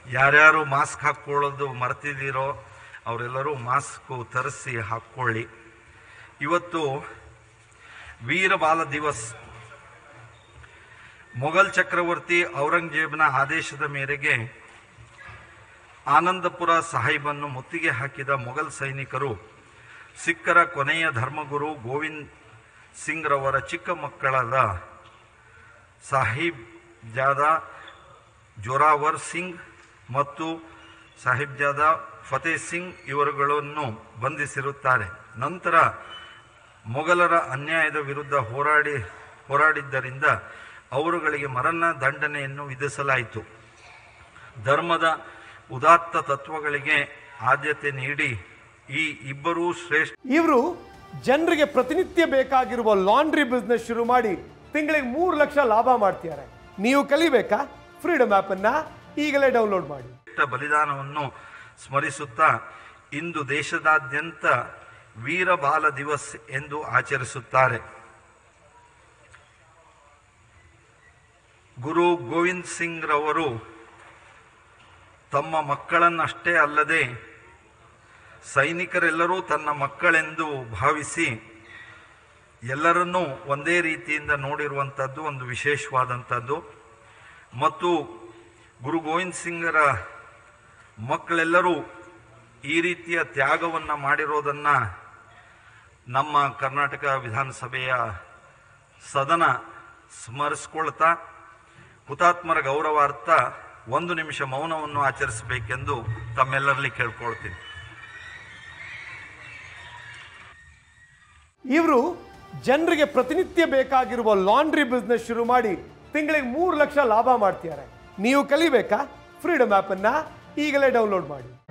ಯಾರ್ಯಾರು ಮಾಸ್ಕ್ ಹಾಕ್ಕೊಳ್ಳೋದು ಮರ್ತಿದ್ದೀರೋ ಅವರೆಲ್ಲರೂ ಮಾಸ್ಕ್ ತರಿಸಿ ಹಾಕ್ಕೊಳ್ಳಿ ಇವತ್ತು ವೀರಬಾಲ ದಿವಸ್ ಮೊಘಲ್ ಚಕ್ರವರ್ತಿ ಔರಂಗಜೇಬನ ಆದೇಶದ ಮೇರೆಗೆ ಆನಂದಪುರ ಸಾಹಿಬನ್ನು ಮುತ್ತಿಗೆ ಹಾಕಿದ ಮೊಘಲ್ ಸೈನಿಕರು ಸಿಖ್ಖರ ಕೊನೆಯ ಧರ್ಮಗುರು ಗೋವಿಂದ್ ಸಿಂಗ್ ರವರ ಚಿಕ್ಕ ಮಕ್ಕಳಾದ ಸಾಹಿಬ್ ಜಾದಾ ಜೋರಾವರ್ ಸಿಂಗ್ ಮತ್ತು ಸಾಹಿಬ್ಜಾದ ಫತೇ ಸಿಂಗ್ ಇವರುಗಳನ್ನು ಬಂಧಿಸಿರುತ್ತಾರೆ ನಂತರ ಮೊಘಲರ ಅನ್ಯಾಯದ ವಿರುದ್ಧ ಹೋರಾಡಿ ಹೋರಾಡಿದ್ದರಿಂದ ಅವರುಗಳಿಗೆ ಮರಣ ದಂಡನೆಯನ್ನು ವಿಧಿಸಲಾಯಿತು ಧರ್ಮದ ಉದಾತ್ತ ತತ್ವಗಳಿಗೆ ಆದ್ಯತೆ ನೀಡಿ ಈ ಇಬ್ಬರೂ ಶ್ರೇಷ್ಠ ಇವರು ಜನರಿಗೆ ಪ್ರತಿನಿತ್ಯ ಬೇಕಾಗಿರುವ ಲಾಂಡ್ರಿ ಬಿಸ್ನೆಸ್ ಶುರು ಮಾಡಿ ತಿಂಗಳಿಗೆ ಮೂರು ಲಕ್ಷ ಲಾಭ ಮಾಡ್ತಿದ್ದಾರೆ ನೀವು ಕಲಿಬೇಕಾ ಫ್ರೀಡಮ್ ಆಪ್ ಅನ್ನ ಈಗಲೇ ಡೌನ್ಲೋಡ್ ಮಾಡಿ ಬಲಿದಾನವನ್ನು ಸ್ಮರಿಸುತ್ತಾ ಇಂದು ದೇಶದಾದ್ಯಂತ ವೀರಬಾಲ ದಿವಸ್ ಎಂದು ಆಚರಿಸುತ್ತಾರೆ ಗುರು ಗೋವಿಂದ್ ಸಿಂಗ್ ರವರು ತಮ್ಮ ಮಕ್ಕಳನ್ನಷ್ಟೇ ಅಲ್ಲದೆ ಸೈನಿಕರೆಲ್ಲರೂ ತನ್ನ ಮಕ್ಕಳೆಂದು ಭಾವಿಸಿ ಎಲ್ಲರನ್ನೂ ಒಂದೇ ರೀತಿಯಿಂದ ನೋಡಿರುವಂಥದ್ದು ಒಂದು ವಿಶೇಷವಾದಂಥದ್ದು ಮತ್ತು ಗುರು ಗೋವಿಂದ್ ಸಿಂಗರ ಮಕ್ಕಳೆಲ್ಲರೂ ಈ ರೀತಿಯ ತ್ಯಾಗವನ್ನು ಮಾಡಿರೋದನ್ನು ನಮ್ಮ ಕರ್ನಾಟಕ ವಿಧಾನಸಭೆಯ ಸದನ ಸ್ಮರಿಸ್ಕೊಳ್ತಾ ಹುತಾತ್ಮರ ಗೌರವಾರ್ಥ ಒಂದು ನಿಮಿಷ ಮೌನವನ್ನು ಆಚರಿಸಬೇಕೆಂದು ತಮ್ಮೆಲ್ಲರಲ್ಲಿ ಕೇಳ್ಕೊಳ್ತೀನಿ ಇವರು ಜನರಿಗೆ ಪ್ರತಿನಿತ್ಯ ಬೇಕಾಗಿರುವ ಲಾಂಡ್ರಿ ಬಿಸ್ನೆಸ್ ಶುರು ಮಾಡಿ ತಿಂಗಳಿಗೆ ಮೂರು ಲಕ್ಷ ಲಾಭ ಮಾಡ್ತಿದ್ದಾರೆ ನೀವು ಕಲಿಬೇಕಾ ಫ್ರೀಡಮ್ ಆಪ್ ಅನ್ನ ಈಗಲೇ ಡೌನ್ಲೋಡ್ ಮಾಡಿ